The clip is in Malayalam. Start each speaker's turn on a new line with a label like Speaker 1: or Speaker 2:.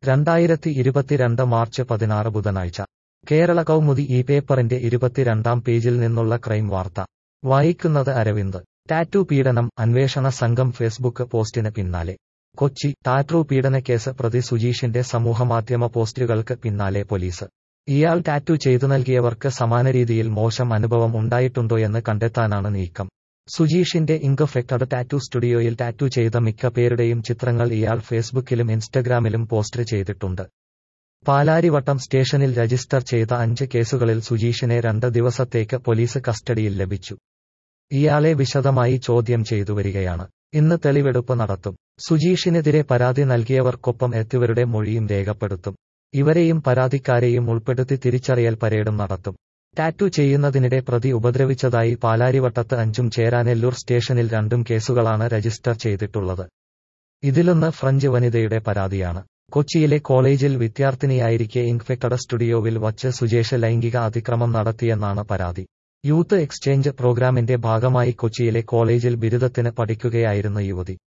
Speaker 1: രണ്ടായിരത്തി ഇരുപത്തിരണ്ട് മാർച്ച് പതിനാറ് ബുധനാഴ്ച കേരള കൗമുദി ഈ പേപ്പറിന്റെ ഇരുപത്തിരണ്ടാം പേജിൽ നിന്നുള്ള ക്രൈം വാർത്ത വായിക്കുന്നത് അരവിന്ദ് ടാറ്റു പീഡനം അന്വേഷണ സംഘം ഫേസ്ബുക്ക് പോസ്റ്റിന് പിന്നാലെ കൊച്ചി ടാറ്റു പീഡനക്കേസ് പ്രതി സുജീഷിന്റെ സമൂഹമാധ്യമ പോസ്റ്റുകൾക്ക് പിന്നാലെ പോലീസ് ഇയാൾ ടാറ്റു ചെയ്തു നൽകിയവർക്ക് സമാന രീതിയിൽ മോശം അനുഭവം ഉണ്ടായിട്ടുണ്ടോയെന്ന് കണ്ടെത്താനാണ് നീക്കം സുജീഷിന്റെ ഇങ്കഫെക്ടഡ് ടാറ്റു സ്റ്റുഡിയോയിൽ ടാറ്റു ചെയ്ത മിക്ക പേരുടെയും ചിത്രങ്ങൾ ഇയാൾ ഫേസ്ബുക്കിലും ഇൻസ്റ്റഗ്രാമിലും പോസ്റ്റ് ചെയ്തിട്ടുണ്ട് പാലാരിവട്ടം സ്റ്റേഷനിൽ രജിസ്റ്റർ ചെയ്ത അഞ്ച് കേസുകളിൽ സുജീഷിനെ രണ്ട് ദിവസത്തേക്ക് പോലീസ് കസ്റ്റഡിയിൽ ലഭിച്ചു ഇയാളെ വിശദമായി ചോദ്യം ചെയ്തു വരികയാണ് ഇന്ന് തെളിവെടുപ്പ് നടത്തും സുജീഷിനെതിരെ പരാതി നൽകിയവർക്കൊപ്പം എത്തിയവരുടെ മൊഴിയും രേഖപ്പെടുത്തും ഇവരെയും പരാതിക്കാരെയും ഉൾപ്പെടുത്തി തിരിച്ചറിയൽ പരേഡും നടത്തും ടാറ്റു ചെയ്യുന്നതിനിടെ പ്രതി ഉപദ്രവിച്ചതായി പാലാരിവട്ടത്ത് അഞ്ചും ചേരാനെല്ലൂർ സ്റ്റേഷനിൽ രണ്ടും കേസുകളാണ് രജിസ്റ്റർ ചെയ്തിട്ടുള്ളത് ഇതിലൊന്ന് ഫ്രഞ്ച് വനിതയുടെ പരാതിയാണ് കൊച്ചിയിലെ കോളേജിൽ വിദ്യാർത്ഥിനിയായിരിക്കെ ഇൻഫെക്ടഡ് സ്റ്റുഡിയോവിൽ വച്ച് സുജേഷ് ലൈംഗിക അതിക്രമം നടത്തിയെന്നാണ് പരാതി യൂത്ത് എക്സ്ചേഞ്ച് പ്രോഗ്രാമിന്റെ ഭാഗമായി കൊച്ചിയിലെ കോളേജിൽ ബിരുദത്തിന് പഠിക്കുകയായിരുന്ന യുവതി